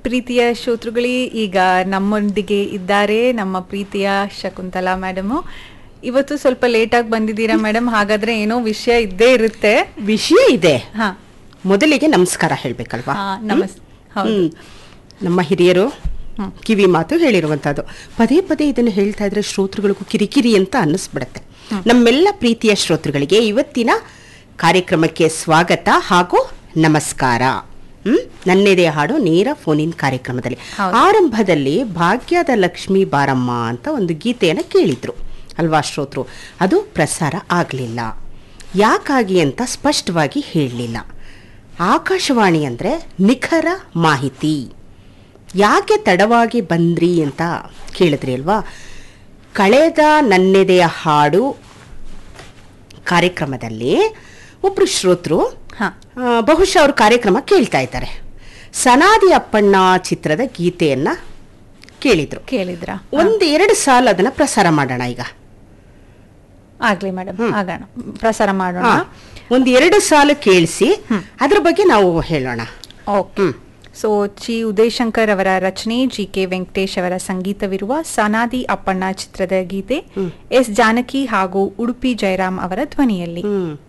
ಪ್ರೀತಿಯ ಶ್ರೋತೃಗಳೇ ಈಗ ನಮ್ಮೊಂದಿಗೆ ಇದ್ದಾರೆ ನಮ್ಮ ಪ್ರೀತಿಯ ಶಕುಂತಲಾ ಮೇಡಮು ಇವತ್ತು ಸ್ವಲ್ಪ ಲೇಟ್ ಆಗಿ ಬಂದಿದ್ದೀರಾ ಮೇಡಮ್ ಹಾಗಾದ್ರೆ ಏನೋ ವಿಷಯ ಇದ್ದೇ ಇರುತ್ತೆ ವಿಷಯ ಇದೆ ಹಾ ಮೊದಲಿಗೆ ನಮಸ್ಕಾರ ಹೇಳ್ಬೇಕಲ್ವಾ ಹಾ, ನಮಸ್- ಹೌದು. ಹ್ಮ್. ನಮ್ಮ ಹಿರಿಯರು ಕಿವಿ ಮಾತು ಹೇಳಿರುವಂತದ್ದು ಪದೇ ಪದೇ ಇದನ್ನು ಹೇಳ್ತಾ ಇದ್ರೆ ಶ್ರೋತೃಗಳಿಗೂ ಕಿರಿಕಿರಿ ಅಂತ ಅನ್ನಿಸ್ಬಿಡತ್ತೆ ನಮ್ಮೆಲ್ಲ ಪ್ರೀತಿಯ ಶ್ರೋತೃಗಳಿಗೆ ಇವತ್ತಿನ ಕಾರ್ಯಕ್ರಮಕ್ಕೆ ಸ್ವಾಗತ ಹಾಗೂ ನಮಸ್ಕಾರ ಹ್ಮ್ ನನ್ನೆದೆ ಹಾಡು ನೇರ ಫೋನಿನ್ ಕಾರ್ಯಕ್ರಮದಲ್ಲಿ ಹೌದು. ಆರಂಭದಲ್ಲಿ ಭಾಗ್ಯದ ಲಕ್ಷ್ಮೀ ಬಾರಮ್ಮ ಅಂತ ಒಂದು ಗೀತೆಯನ್ನು ಕೇಳಿದ್ರು ಅಲ್ವಾ ಶ್ರೋತೃ ಅದು ಪ್ರಸಾರ ಆಗಲಿಲ್ಲ ಯಾಕಾಗಿ ಅಂತ ಸ್ಪಷ್ಟವಾಗಿ ಹೇಳಲಿಲ್ಲ ಆಕಾಶವಾಣಿ ಅಂದರೆ ನಿಖರ ಮಾಹಿತಿ ಯಾಕೆ ತಡವಾಗಿ ಬಂದ್ರಿ ಅಂತ ಕೇಳಿದ್ರಿ ಅಲ್ವಾ ಕಳೆದ ನನ್ನೆದೆಯ ಹಾಡು ಕಾರ್ಯಕ್ರಮದಲ್ಲಿ ಒಬ್ರು ಶ್ರೋತೃ ಹಾ ಆ, ಬಹುಶಃ ಅವ್ರ ಕಾರ್ಯಕ್ರಮ ಕೇಳ್ತಾ ಇದ್ದಾರೆ ಸನಾದಿ ಅಪ್ಪಣ್ಣ ಚಿತ್ರದ ಗೀತೆಯನ್ನ ಕೇಳಿದ್ರು ಕೇಳಿದ್ರ ಒಂದು ಎರಡು ಸಾಲ ಅದನ್ನ ಪ್ರಸಾರ ಮಾಡೋಣ ಈಗ ಆಗ್ಲಿ ಮೇಡಮ್ ಆಗೋಣ ಪ್ರಸಾರ ಮಾಡೋಣ ಹಾ. ಒಂದು ಎರಡು ಸಾಲು ಕೇಳಿಸಿ ಅದ್ರ ಬಗ್ಗೆ ನಾವು ಹೇಳೋಣ ಓಕೆ ಸೊ ಚಿ ಉದಯಶಂಕರ್ ಅವರ ರಚನೆ ಜಿ ಕೆ ವೆಂಕಟೇಶ್ ಅವರ ಸಂಗೀತವಿರುವ ಸನಾದಿ ಅಪ್ಪಣ್ಣ ಚಿತ್ರದ ಗೀತೆ ಎಸ್ ಜಾನಕಿ ಹಾಗೂ ಉಡುಪಿ ಜಯರಾಮ್ ಅವರ ಧ್ವನಿಯಲ್ಲಿ ಹ್ಮ್